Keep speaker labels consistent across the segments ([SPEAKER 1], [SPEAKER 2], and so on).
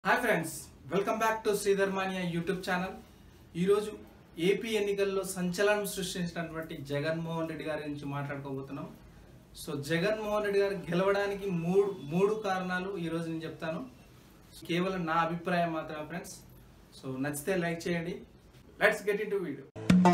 [SPEAKER 1] hi friends welcome back to Sridhar mania YouTube channel ఈరోజు AP ఎన్నికల్లో సంచలనం సృష్టించినటువంటి జగన్మోహన్ రెడ్డి గారి గురించి మాట్లాడుకోబోతున్నాం సో జగన్మోహన్ రెడ్డి గారు గెలవడానికి మూడు మూడు కారణాలు ఈరోజు నేను చెప్తాను కేవలం నా అభిప్రాయం మాత్రమే ఫ్రెండ్స్ సో నచ్చితే లైక్ చేయండి let's get into video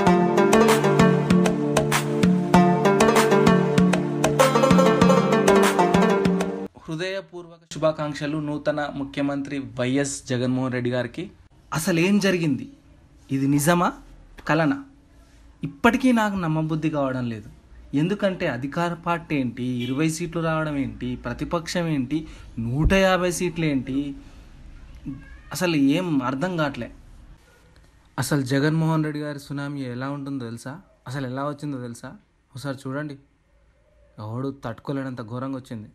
[SPEAKER 1] హృదయపూర్వక శుభాకాంక్షలు నూతన ముఖ్యమంత్రి వైఎస్ జగన్మోహన్ రెడ్డి గారికి అసలు ఏం జరిగింది ఇది నిజమా కలనా ఇప్పటికీ నాకు నమ్మబుద్ధి కావడం లేదు ఎందుకంటే అధికార పార్టీ ఏంటి ఇరవై సీట్లు రావడం ఏంటి ప్రతిపక్షం ఏంటి నూట యాభై సీట్లు ఏంటి అసలు ఏం అర్థం కావట్లే అసలు జగన్మోహన్ రెడ్డి గారి సునామీ ఎలా ఉంటుందో తెలుసా అసలు ఎలా వచ్చిందో తెలుసా ఒకసారి చూడండి ఎవడు తట్టుకోలేనంత ఘోరంగా వచ్చింది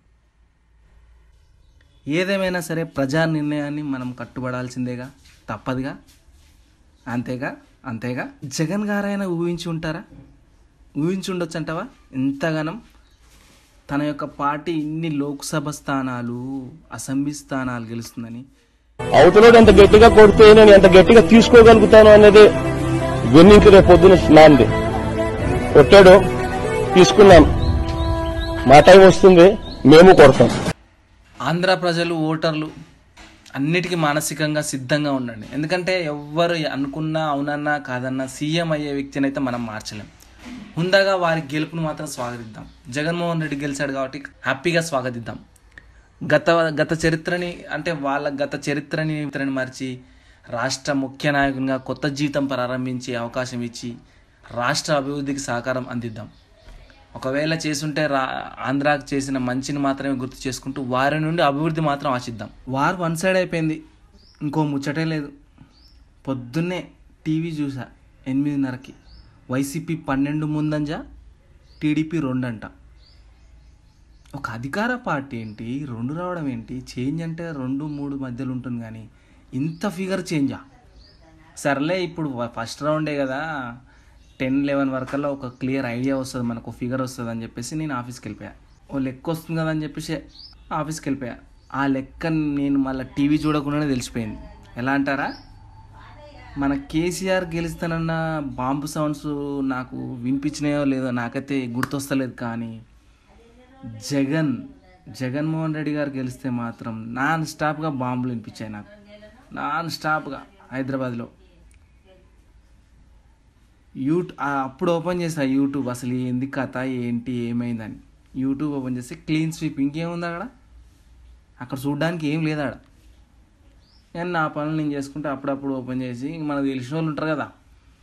[SPEAKER 1] ఏదేమైనా సరే ప్రజా నిర్ణయాన్ని మనం కట్టుబడాల్సిందేగా తప్పదుగా అంతేగా అంతేగా జగన్ గారైనా ఊహించి ఉంటారా ఊహించి ఉండొచ్చు అంటావా ఎంతగానం తన యొక్క పార్టీ ఇన్ని లోక్సభ స్థానాలు అసెంబ్లీ స్థానాలు గెలుస్తుందని
[SPEAKER 2] అవతలోడు ఎంత గట్టిగా కొడితే నేను ఎంత గట్టిగా తీసుకోగలుగుతాను అనేది వెన్నింకి రేపు పొద్దున నాంది కొట్టాడు తీసుకున్నాం మా టైం వస్తుంది మేము కొడతాం
[SPEAKER 1] ఆంధ్ర ప్రజలు ఓటర్లు అన్నిటికీ మానసికంగా సిద్ధంగా ఉండండి ఎందుకంటే ఎవ్వరు అనుకున్నా అవునన్నా కాదన్నా సీఎం అయ్యే వ్యక్తిని అయితే మనం మార్చలేం హుందాగా వారి గెలుపును మాత్రం స్వాగతిద్దాం జగన్మోహన్ రెడ్డి గెలిచాడు కాబట్టి హ్యాపీగా స్వాగతిద్దాం గత గత చరిత్రని అంటే వాళ్ళ గత చరిత్రని చరిత్రని మరిచి రాష్ట్ర ముఖ్య నాయకునిగా కొత్త జీవితం ప్రారంభించే అవకాశం ఇచ్చి రాష్ట్ర అభివృద్ధికి సహకారం అందిద్దాం ఒకవేళ చేసుంటే రా ఆంధ్రాకి చేసిన మంచిని మాత్రమే గుర్తు చేసుకుంటూ వారి నుండి అభివృద్ధి మాత్రం ఆశిద్దాం వార్ వన్ సైడ్ అయిపోయింది ఇంకో ముచ్చటే లేదు పొద్దున్నే టీవీ చూసా ఎనిమిదిన్నరకి వైసీపీ పన్నెండు ముందంజ టీడీపీ రెండంట ఒక అధికార పార్టీ ఏంటి రెండు రావడం ఏంటి చేంజ్ అంటే రెండు మూడు మధ్యలో ఉంటుంది కానీ ఇంత ఫిగర్ చేంజా సర్లే ఇప్పుడు ఫస్ట్ రౌండే కదా టెన్ లెవెన్ వరకల్లా ఒక క్లియర్ ఐడియా వస్తుంది మనకు ఫిగర్ వస్తుంది అని చెప్పేసి నేను ఆఫీస్కి వెళ్ళిపోయా ఓ లెక్క వస్తుంది కదా అని చెప్పేసి ఆఫీస్కి వెళ్ళిపోయా ఆ లెక్క నేను మళ్ళీ టీవీ చూడకుండానే తెలిసిపోయింది ఎలా అంటారా మన కేసీఆర్ గెలుస్తానన్న బాంబు సౌండ్స్ నాకు వినిపించినాయో లేదో నాకైతే గుర్తొస్తలేదు కానీ జగన్ జగన్మోహన్ రెడ్డి గారు గెలిస్తే మాత్రం నాన్ స్టాప్గా బాంబులు వినిపించాయి నాకు నాన్ స్టాప్గా హైదరాబాద్లో యూట్యూబ్ అప్పుడు ఓపెన్ చేసా యూట్యూబ్ అసలు ఏంది కథ ఏంటి ఏమైందని యూట్యూబ్ ఓపెన్ చేస్తే క్లీన్ స్వీప్ ఇంకేముంది అక్కడ అక్కడ చూడడానికి ఏం లేదు ఆడ నేను నా పనులు నేను చేసుకుంటే అప్పుడప్పుడు ఓపెన్ చేసి ఇంక మనకు తెలిసిన వాళ్ళు ఉంటారు కదా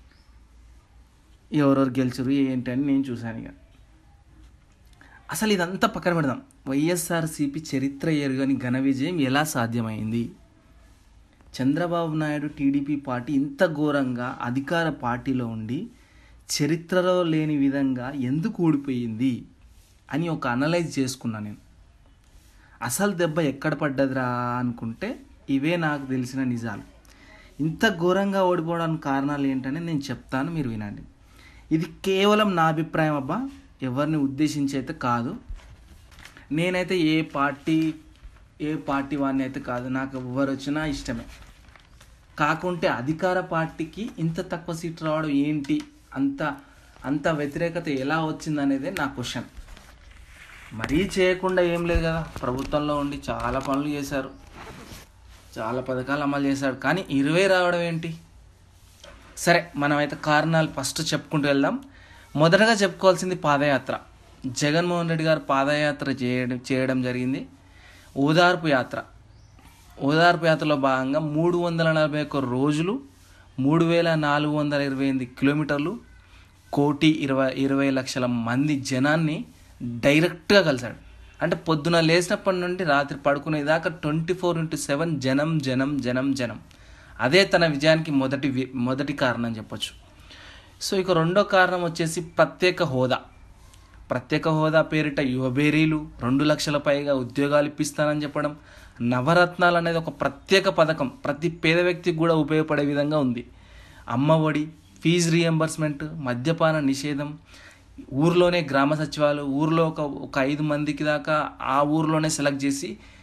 [SPEAKER 1] ఎవరెవరు గెలిచరు ఏంటి అని నేను చూశాను ఇక అసలు ఇదంతా పక్కన పెడదాం వైఎస్ఆర్సీపీ చరిత్ర ఎరుగని ఘన విజయం ఎలా సాధ్యమైంది చంద్రబాబు నాయుడు టీడీపీ పార్టీ ఇంత ఘోరంగా అధికార పార్టీలో ఉండి చరిత్రలో లేని విధంగా ఎందుకు ఊడిపోయింది అని ఒక అనలైజ్ చేసుకున్నా నేను అసలు దెబ్బ ఎక్కడ పడ్డదిరా అనుకుంటే ఇవే నాకు తెలిసిన నిజాలు ఇంత ఘోరంగా ఓడిపోవడానికి కారణాలు ఏంటని నేను చెప్తాను మీరు వినండి ఇది కేవలం నా అభిప్రాయం అబ్బా ఎవరిని ఉద్దేశించి అయితే కాదు నేనైతే ఏ పార్టీ ఏ పార్టీ వాడిని అయితే కాదు నాకు ఎవరు వచ్చినా ఇష్టమే కాకుంటే అధికార పార్టీకి ఇంత తక్కువ సీట్ రావడం ఏంటి అంత అంత వ్యతిరేకత ఎలా వచ్చింది అనేదే నా క్వశ్చన్ మరీ చేయకుండా ఏం లేదు కదా ప్రభుత్వంలో ఉండి చాలా పనులు చేశారు చాలా పథకాలు అమలు చేశాడు కానీ ఇరవై రావడం ఏంటి సరే మనమైతే కారణాలు ఫస్ట్ చెప్పుకుంటూ వెళ్దాం మొదటగా చెప్పుకోవాల్సింది పాదయాత్ర జగన్మోహన్ రెడ్డి గారు పాదయాత్ర చేయడం చేయడం జరిగింది ఓదార్పు యాత్ర ఓదార్పు యాత్రలో భాగంగా మూడు వందల నలభై ఒక్క రోజులు మూడు వేల నాలుగు వందల ఇరవై ఎనిమిది కిలోమీటర్లు కోటి ఇరవై ఇరవై లక్షల మంది జనాన్ని డైరెక్ట్గా కలిశాడు అంటే పొద్దున లేచినప్పటి నుండి రాత్రి పడుకునేదాకా ట్వంటీ ఫోర్ ఇంటూ సెవెన్ జనం జనం జనం జనం అదే తన విజయానికి మొదటి వి- మొదటి కారణం చెప్పొచ్చు సో ఇక రెండో కారణం వచ్చేసి ప్రత్యేక హోదా ప్రత్యేక హోదా పేరిట యువబేరీలు రెండు లక్షల పైగా ఉద్యోగాలు ఇప్పిస్తానని చెప్పడం నవరత్నాలు అనేది ఒక ప్రత్యేక పథకం ప్రతి పేద వ్యక్తికి కూడా ఉపయోగపడే విధంగా ఉంది అమ్మ ఒడి ఫీజు రియంబర్స్మెంట్ మద్యపాన నిషేధం ఊర్లోనే గ్రామ సచివాలు ఊర్లో ఒక ఒక ఐదు మందికి దాకా ఆ ఊర్లోనే సెలెక్ట్ చేసి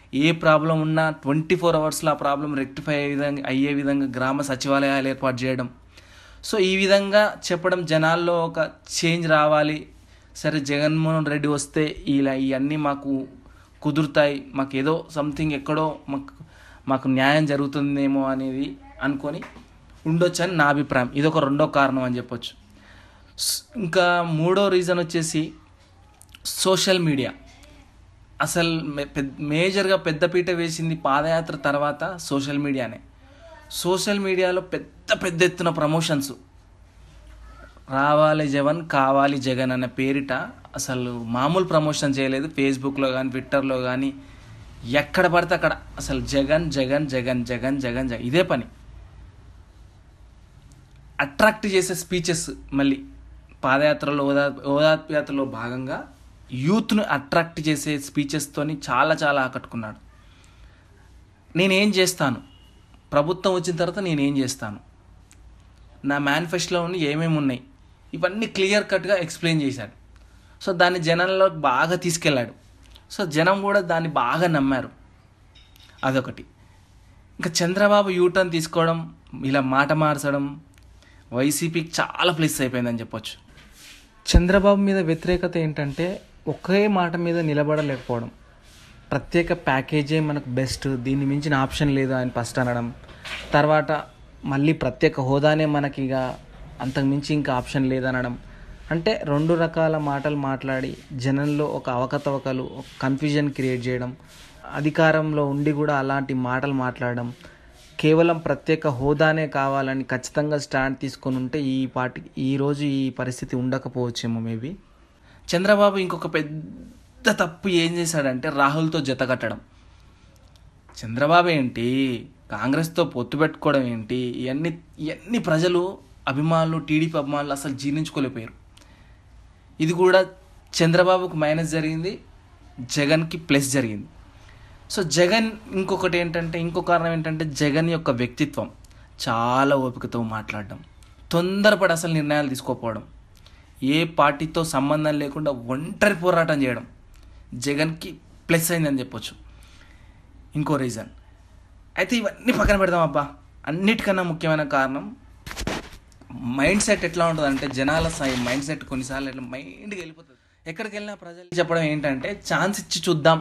[SPEAKER 1] ఏ ప్రాబ్లం ఉన్నా ట్వంటీ ఫోర్ అవర్స్లో ఆ ప్రాబ్లం రెక్టిఫై అయ్యే విధంగా అయ్యే విధంగా గ్రామ సచివాలయాలు ఏర్పాటు చేయడం సో ఈ విధంగా చెప్పడం జనాల్లో ఒక చేంజ్ రావాలి సరే జగన్మోహన్ రెడ్డి వస్తే ఇలా ఇవన్నీ మాకు కుదురుతాయి మాకు ఏదో సంథింగ్ ఎక్కడో మాకు మాకు న్యాయం జరుగుతుందేమో అనేది అనుకొని ఉండొచ్చు అని నా అభిప్రాయం ఇది ఒక రెండో కారణం అని చెప్పొచ్చు స్- ఇంకా మూడో రీజన్ వచ్చేసి సోషల్ మీడియా అసలు మే- పెద్ద మేజర్గా పెద్దపీట వేసింది పాదయాత్ర తర్వాత సోషల్ మీడియానే సోషల్ మీడియాలో పెద్ద పెద్ద ఎత్తున ప్రమోషన్స్ రావాలి జగన్ కావాలి జగన్ అనే పేరిట అసలు మామూలు ప్రమోషన్ చేయలేదు ఫేస్బుక్లో కానీ ట్విట్టర్లో కానీ ఎక్కడ పడితే అక్కడ అసలు జగన్ జగన్ జగన్ జగన్ జగన్ జగన్ ఇదే పని అట్రాక్ట్ చేసే స్పీచెస్ మళ్ళీ పాదయాత్రలో ఓదా ఓదాయాత్రలో భాగంగా యూత్ను అట్రాక్ట్ చేసే స్పీచెస్తోని చాలా చాలా ఆకట్టుకున్నాడు నేనేం చేస్తాను ప్రభుత్వం వచ్చిన తర్వాత నేనేం చేస్తాను నా మేనిఫెస్టోలో ఉన్న ఏమేమి ఉన్నాయి ఇవన్నీ క్లియర్ కట్గా ఎక్స్ప్లెయిన్ చేశాడు సో దాన్ని జనంలో బాగా తీసుకెళ్ళాడు సో జనం కూడా దాన్ని బాగా నమ్మారు అదొకటి ఇంకా చంద్రబాబు యూటర్న్ తీసుకోవడం ఇలా మాట మార్చడం వైసీపీకి చాలా ప్లస్ అయిపోయిందని చెప్పొచ్చు చంద్రబాబు మీద వ్యతిరేకత ఏంటంటే ఒకే మాట మీద నిలబడలేకపోవడం ప్రత్యేక ప్యాకేజే మనకు బెస్ట్ దీన్ని మించిన ఆప్షన్ లేదు అని ఫస్ట్ అనడం తర్వాత మళ్ళీ ప్రత్యేక హోదానే మనకి ఇక అంతకు మించి ఇంకా ఆప్షన్ లేదనడం అంటే రెండు రకాల మాటలు మాట్లాడి జనంలో ఒక అవకతవకలు ఒక కన్ఫ్యూజన్ క్రియేట్ చేయడం అధికారంలో ఉండి కూడా అలాంటి మాటలు మాట్లాడడం కేవలం ప్రత్యేక హోదానే కావాలని ఖచ్చితంగా స్టాండ్ తీసుకొని ఉంటే ఈ పార్టీ ఈరోజు ఈ పరిస్థితి ఉండకపోవచ్చేమో మేబీ చంద్రబాబు ఇంకొక పెద్ద తప్పు ఏం చేశాడంటే రాహుల్తో జత కట్టడం చంద్రబాబు ఏంటి కాంగ్రెస్తో పొత్తు పెట్టుకోవడం ఏంటి ఇవన్నీ ఇవన్నీ ప్రజలు అభిమానులు టీడీపీ అభిమానులు అసలు జీర్ణించుకోలేకపోయారు ఇది కూడా చంద్రబాబుకు మైనస్ జరిగింది జగన్కి ప్లస్ జరిగింది సో జగన్ ఇంకొకటి ఏంటంటే ఇంకో కారణం ఏంటంటే జగన్ యొక్క వ్యక్తిత్వం చాలా ఓపికతో మాట్లాడడం తొందరపడి అసలు నిర్ణయాలు తీసుకోకపోవడం ఏ పార్టీతో సంబంధం లేకుండా ఒంటరి పోరాటం చేయడం జగన్కి ప్లస్ అయిందని చెప్పొచ్చు ఇంకో రీజన్ అయితే ఇవన్నీ పక్కన పెడదాం అబ్బా అన్నిటికన్నా ముఖ్యమైన కారణం మైండ్ సెట్ ఎట్లా ఉంటుంది అంటే జనాల సై- మైండ్ సెట్ కొన్నిసార్లు ఎట్లా మైండ్కి వెళ్ళిపోతుంది ఎక్కడికి వెళ్ళినా ప్రజలు చెప్పడం ఏంటంటే ఛాన్స్ ఇచ్చి చూద్దాం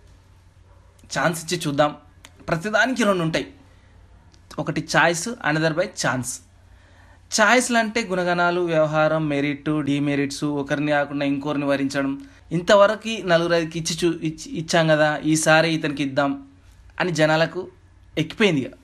[SPEAKER 1] ఛాన్స్ ఇచ్చి చూద్దాం ప్రతిదానికి రెండు ఉంటాయి ఒకటి చాయిస్ అనదర్ బై ఛాన్స్ ఛాయిస్లు అంటే గుణగణాలు వ్యవహారం మెరిట్ డిమెరిట్స్ ఒకరిని కాకుండా ఇంకోరిని వరించడం ఇంతవరకు నలుగురికి ఇచ్చి చూ ఇచ్చి ఇచ్చాం కదా ఈసారి ఇతనికి ఇద్దాం అని జనాలకు ఎక్కిపోయింది ఇక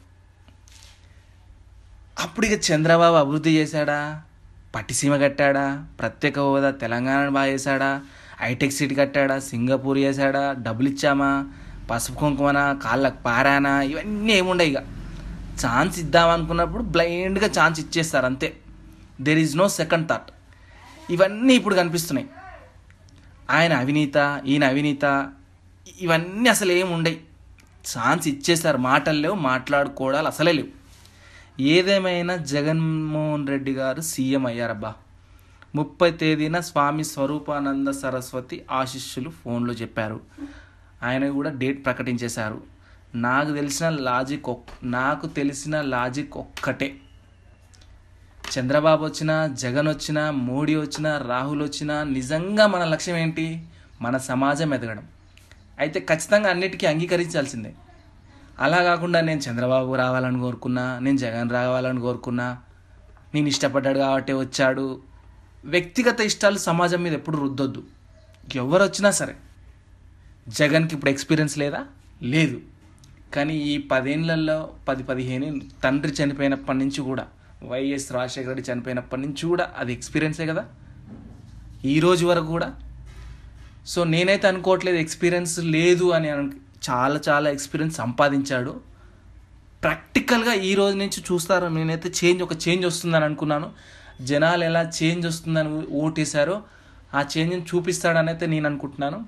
[SPEAKER 1] అప్పుడు ఇక చంద్రబాబు అభివృద్ధి చేశాడా పట్టిసీమ కట్టాడా ప్రత్యేక హోదా తెలంగాణ బాగా చేశాడా హైటెక్ సిటీ కట్టాడా సింగపూర్ చేశాడా డబ్బులు ఇచ్చామా పసుపు కుంకుమనా కాళ్ళకు పారానా ఇవన్నీ ఏముండవు ఇక ఛాన్స్ ఇద్దామనుకున్నప్పుడు బ్లైండ్గా ఛాన్స్ ఇచ్చేస్తారు అంతే there is no second thought ఇవన్నీ ఇప్పుడు కనిపిస్తున్నాయి ఆయన అవినీత ఈయన అవినీత ఇవన్నీ అసలు ఏమి ఉండయి ఛాన్స్ ఇచ్చేసారు మాటలు లేవు మాట్లాడుకోవడాలు అసలే లేవు ఏదేమైనా జగన్మోహన్ రెడ్డి గారు సీఎం అయ్యారబ్బా ముప్పై తేదీన స్వామి స్వరూపానంద సరస్వతి ఆశిష్యులు ఫోన్లో చెప్పారు ఆయన కూడా డేట్ ప్రకటించేశారు నాకు తెలిసిన లాజిక్ ఒక్ నాకు తెలిసిన లాజిక్ ఒక్కటే చంద్రబాబు వచ్చినా జగన్ వచ్చినా మోడీ వచ్చినా రాహుల్ వచ్చినా నిజంగా మన లక్ష్యం ఏంటి మన సమాజం ఎదగడం అయితే ఖచ్చితంగా అన్నిటికీ అంగీకరించాల్సిందే అలా కాకుండా నేను చంద్రబాబు రావాలని కోరుకున్నా నేను జగన్ రావాలని కోరుకున్నా నేను ఇష్టపడ్డాడు కాబట్టి వచ్చాడు వ్యక్తిగత ఇష్టాలు సమాజం మీద ఎప్పుడు రుద్దొద్దు ఎవరు వచ్చినా సరే జగన్కి ఇప్పుడు ఎక్స్పీరియన్స్ లేదా లేదు కానీ ఈ పదేళ్లలో పది పదిహేను తండ్రి చనిపోయినప్పటి నుంచి కూడా వైఎస్ రాజశేఖర రెడ్డి చనిపోయినప్పటి నుంచి కూడా అది ఎక్స్పీరియన్సే కదా ఈ రోజు వరకు కూడా సో నేనైతే అనుకోవట్లేదు ఎక్స్పీరియన్స్ లేదు అని అను చాలా చాలా ఎక్స్పీరియన్స్ సంపాదించాడు ప్రాక్టికల్గా ఈ రోజు నుంచి చూస్తారు నేనైతే చేంజ్ ఒక చేంజ్ వస్తుందని అనుకున్నాను జనాలు ఎలా చేంజ్ వస్తుందని ఓటేశారో ఆ చేంజ్ని చూపిస్తాడని అయితే నేను అనుకుంటున్నాను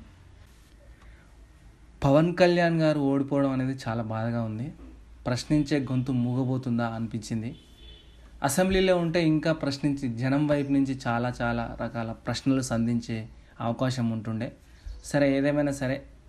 [SPEAKER 1] పవన్ కళ్యాణ్ గారు ఓడిపోవడం అనేది చాలా బాధగా ఉంది ప్రశ్నించే గొంతు మూగబోతుందా అనిపించింది అసెంబ్లీలో ఉంటే ఇంకా ప్రశ్నించి జనం వైపు నుంచి చాలా చాలా రకాల ప్రశ్నలు సంధించే అవకాశం ఉంటుండే సరే ఏదేమైనా సరే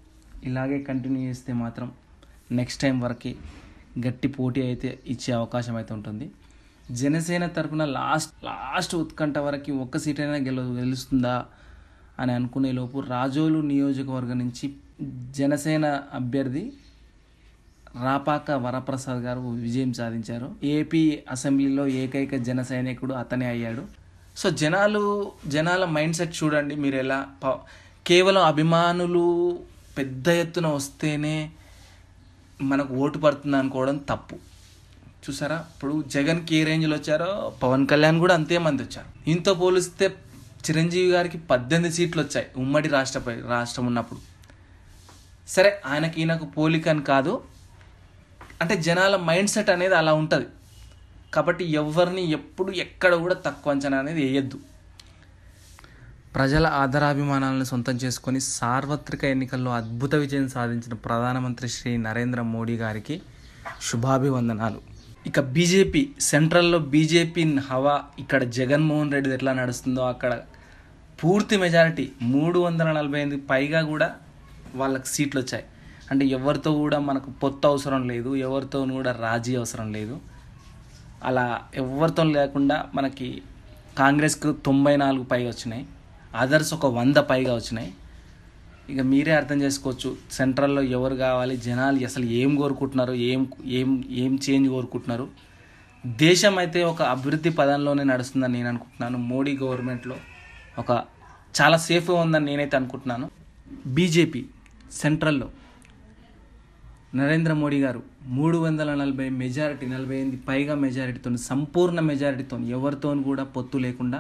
[SPEAKER 1] ఇలాగే కంటిన్యూ చేస్తే మాత్రం నెక్స్ట్ టైం వరకు గట్టి పోటీ అయితే ఇచ్చే అవకాశం అయితే ఉంటుంది జనసేన తరపున లాస్ట్ లాస్ట్ ఉత్కంఠ వరకు ఒక్క సీట్ అయినా గెల గెలుస్తుందా అని అనుకునే లోపు రాజోలు నియోజకవర్గం నుంచి జనసేన అభ్యర్థి రాపాక వరప్రసాద్ గారు విజయం సాధించారు ఏపీ అసెంబ్లీలో ఏకైక జన సైనికుడు అతనే అయ్యాడు సో జనాలు జనాల మైండ్ సెట్ చూడండి మీరు ఎలా ప- కేవలం అభిమానులు పెద్ద ఎత్తున వస్తేనే మనకు ఓటు పడుతుంది అనుకోవడం తప్పు చూసారా ఇప్పుడు జగన్కి ఏ రేంజ్లో వచ్చారో పవన్ కళ్యాణ్ కూడా అంతే మంది వచ్చారు ఇంతో పోలిస్తే చిరంజీవి గారికి పద్దెనిమిది సీట్లు వచ్చాయి ఉమ్మడి రాష్ట్రపై రాష్ట్రం ఉన్నప్పుడు సరే ఆయనకి ఈయనకు పోలిక అని కాదు అంటే జనాల మైండ్ సెట్ అనేది అలా ఉంటుంది కాబట్టి ఎవరిని ఎప్పుడు ఎక్కడ కూడా తక్కువ అంచనా అనేది వేయద్దు ప్రజల ఆదరాభిమానాలను సొంతం చేసుకొని సార్వత్రిక ఎన్నికల్లో అద్భుత విజయం సాధించిన ప్రధానమంత్రి శ్రీ నరేంద్ర మోడీ గారికి శుభాభివందనాలు ఇక బీజేపీ సెంట్రల్లో బీజేపీ హవా ఇక్కడ జగన్మోహన్ రెడ్డి ఎట్లా నడుస్తుందో అక్కడ పూర్తి మెజారిటీ మూడు వందల నలభై ఎనిమిది పైగా కూడా వాళ్ళకి సీట్లు వచ్చాయి అంటే ఎవరితో కూడా మనకు పొత్తు అవసరం లేదు ఎవరితో కూడా రాజీ అవసరం లేదు అలా ఎవరితో లేకుండా మనకి కాంగ్రెస్కు తొంభై నాలుగు పైగా వచ్చినాయి అదర్స్ ఒక వంద పైగా వచ్చినాయి ఇక మీరే అర్థం చేసుకోవచ్చు సెంట్రల్లో ఎవరు కావాలి జనాలు అసలు ఏం కోరుకుంటున్నారు ఏం ఏం ఏం చేంజ్ కోరుకుంటున్నారు దేశం అయితే ఒక అభివృద్ధి పదంలోనే నడుస్తుందని నేను అనుకుంటున్నాను మోడీ గవర్నమెంట్లో ఒక చాలా సేఫ్గా ఉందని నేనైతే అనుకుంటున్నాను బీజేపీ సెంట్రల్లో నరేంద్ర మోడీ గారు మూడు వందల నలభై మెజారిటీ నలభై ఎనిమిది పైగా మెజారిటీతో సంపూర్ణ మెజారిటీతో ఎవరితో కూడా పొత్తు లేకుండా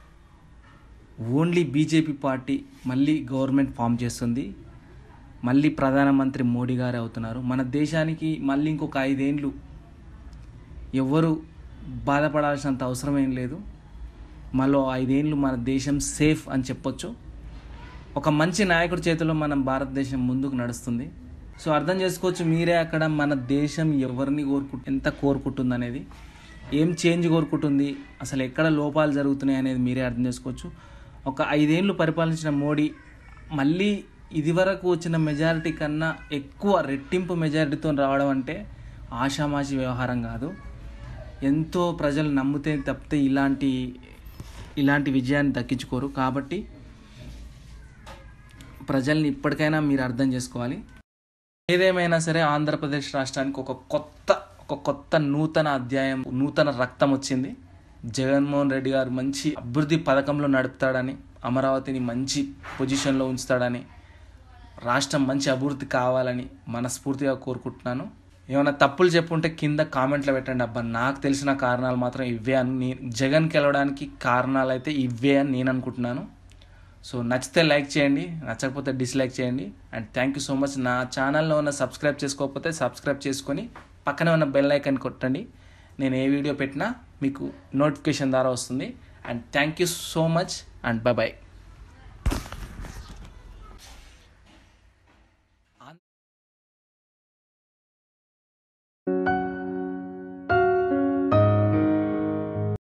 [SPEAKER 1] ఓన్లీ బీజేపీ పార్టీ మళ్ళీ గవర్నమెంట్ ఫామ్ చేస్తుంది మళ్ళీ ప్రధానమంత్రి మోడీ గారే అవుతున్నారు మన దేశానికి మళ్ళీ ఇంకొక ఐదేండ్లు ఎవ్వరు బాధపడాల్సినంత అవసరం ఏం లేదు మళ్ళీ ఐదేండ్లు మన దేశం సేఫ్ అని చెప్పొచ్చు ఒక మంచి నాయకుడి చేతిలో మన భారతదేశం ముందుకు నడుస్తుంది సో అర్థం చేసుకోవచ్చు మీరే అక్కడ మన దేశం ఎవరిని కోరుకు ఎంత కోరుకుంటుంది అనేది ఏం చేంజ్ కోరుకుంటుంది అసలు ఎక్కడ లోపాలు జరుగుతున్నాయి అనేది మీరే అర్థం చేసుకోవచ్చు ఒక ఐదేళ్ళు పరిపాలించిన మోడీ మళ్ళీ ఇదివరకు వచ్చిన మెజారిటీ కన్నా ఎక్కువ రెట్టింపు మెజారిటీతో రావడం అంటే ఆషామాషి వ్యవహారం కాదు ఎంతో ప్రజలు నమ్మితే తప్పితే ఇలాంటి ఇలాంటి విజయాన్ని దక్కించుకోరు కాబట్టి ప్రజల్ని ఇప్పటికైనా మీరు అర్థం చేసుకోవాలి ఏదేమైనా సరే ఆంధ్రప్రదేశ్ రాష్ట్రానికి ఒక కొత్త ఒక కొత్త నూతన అధ్యాయం నూతన రక్తం వచ్చింది జగన్మోహన్ రెడ్డి గారు మంచి అభివృద్ధి పథకంలో నడుపుతాడని అమరావతిని మంచి పొజిషన్లో ఉంచుతాడని రాష్ట్రం మంచి అభివృద్ధి కావాలని మనస్ఫూర్తిగా కోరుకుంటున్నాను ఏమైనా తప్పులు చెప్పుంటే కింద కామెంట్లో పెట్టండి అబ్బా నాకు తెలిసిన కారణాలు మాత్రం ఇవే అని నేను జగన్కి వెళ్ళడానికి కారణాలు అయితే ఇవే అని నేను అనుకుంటున్నాను సో నచ్చితే లైక్ చేయండి నచ్చకపోతే డిస్లైక్ చేయండి and thank you so much నా ఛానల్లో ఉన్న సబ్స్క్రైబ్ చేసుకోకపోతే సబ్స్క్రైబ్ చేసుకొని పక్కనే ఉన్న బెల్ ఐకాన్ కొట్టండి నేను ఏ వీడియో పెట్టినా మీకు నోటిఫికేషన్ ద్వారా వస్తుంది and thank you so much and bye bye